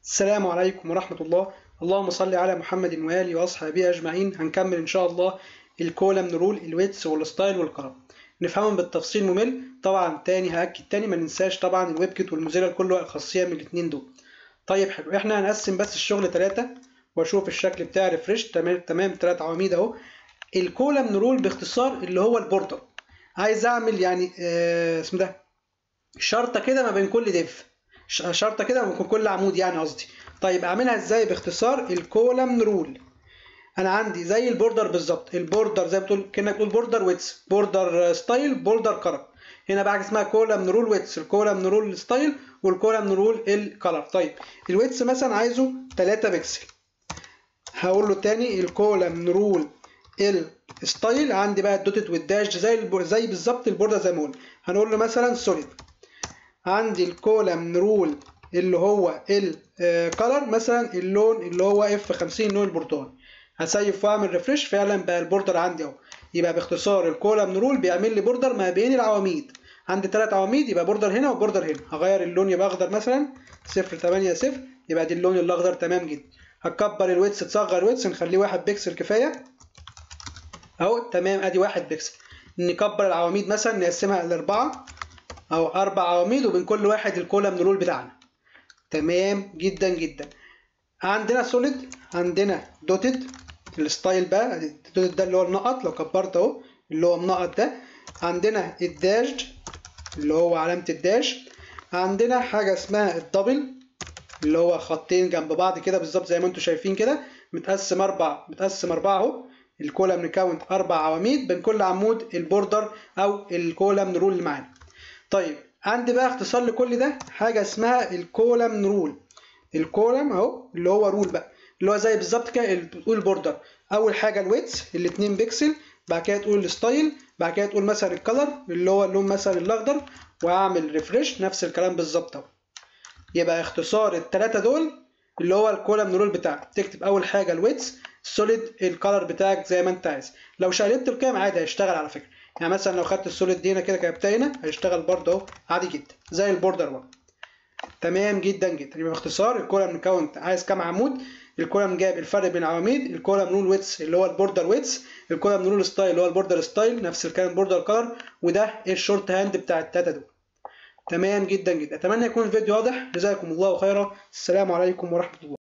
السلام عليكم ورحمة الله اللهم صل على محمد وآله وأصحابه أجمعين هنكمل إن شاء الله الكولم رول الويتس والستايل والكرم نفهمهم بالتفصيل ممل طبعا تاني هأكد تاني ما ننساش طبعا الويب كيت والموزيلا كله خاصية من الاتنين دول طيب حلو احنا هنقسم بس الشغل تلاتة واشوف الشكل بتاع ريفريش تمام تمام تلات عواميد اهو الكولم رول باختصار اللي هو البوردر عايز اعمل يعني آه اسمه ده شرطة كده ما بين كل ديف شرطة كده ما بين كل عمود يعني قصدي طيب اعملها ازاي باختصار الكولم رول انا عندي زي البوردر بالظبط البوردر زي ما بتقول كانك تقول بوردر ويتس بوردر ستايل بوردر كلر هنا بقى حاجه اسمها كولم رول ويتس الكولم رول ستايل والكولم رول الكلر طيب الويتس مثلا عايزه 3 بكسل هقول له تاني الكولم رول الستايل عندي بقى الدوتد والداش زي البو... زي بالظبط البوردر زي ما قلنا هنقول له مثلا سوليد عندي الكولم رول اللي هو الكلر مثلا اللون اللي هو اف 50 لون البرتقالي هسيف واعمل ريفرش فعلا بقى البوردر عندي اهو يبقى باختصار الكولم رول بيعمل لي بوردر ما بين العواميد عندي ثلاث عواميد يبقى بوردر هنا وبوردر هنا هغير اللون يبقى اخضر مثلا 0 8 0 يبقى دي اللون الاخضر تمام جدا هكبر الويتس تصغر الويتس نخليه واحد بكسل كفايه اهو تمام ادي واحد بكسل نكبر العواميد مثلا نقسمها لاربعه او اربع عواميد وبين كل واحد الكولم رول بتاعنا تمام جدا جدا عندنا سوليد عندنا دوتد الستايل بقى الدوتد ده اللي هو النقط لو كبرت اهو اللي هو النقط ده عندنا الداش اللي هو علامة الداش عندنا حاجة اسمها الدبل اللي هو خطين جنب بعض كده بالظبط زي ما انتم شايفين كده متقسم اربع متقسم اربعة اهو الكولم نكاونت اربع عواميد بين كل عمود البوردر او الكولم رول اللي معانا طيب عندي بقى اختصار لكل ده حاجة اسمها الكولم رول الكولم اهو اللي هو رول بقى اللي هو زي بالظبط كده تقول بوردر اول حاجه الويتس ال 2 بكسل بعد كده تقول الستايل بعد كده تقول مثلا الكلر اللي هو اللون مثلا الاخضر واعمل ريفرش نفس الكلام بالظبط اهو يبقى اختصار الثلاثه دول اللي هو الكولم رول بتاعك تكتب اول حاجه الويتس السوليد الكلر بتاعك زي ما انت عايز لو شقلبت القيم عادي هيشتغل على فكره يعني مثلا لو خدت السوليد دي هنا كده كتبتها هنا هيشتغل برضه اهو عادي جدا زي البوردر برضه تمام جدا جدا يبقى باختصار الكولم كاونت عايز كام عمود الكولم جاب الفرق بين العواميد الكولم رول ويتس اللي هو البوردر ويتس الكولم رول ستايل اللي هو البوردر ستايل نفس الكلام بوردر كلر وده الشورت هاند بتاع التلاته دول تمام جدا جدا اتمنى يكون الفيديو واضح جزاكم الله خيرا السلام عليكم ورحمه الله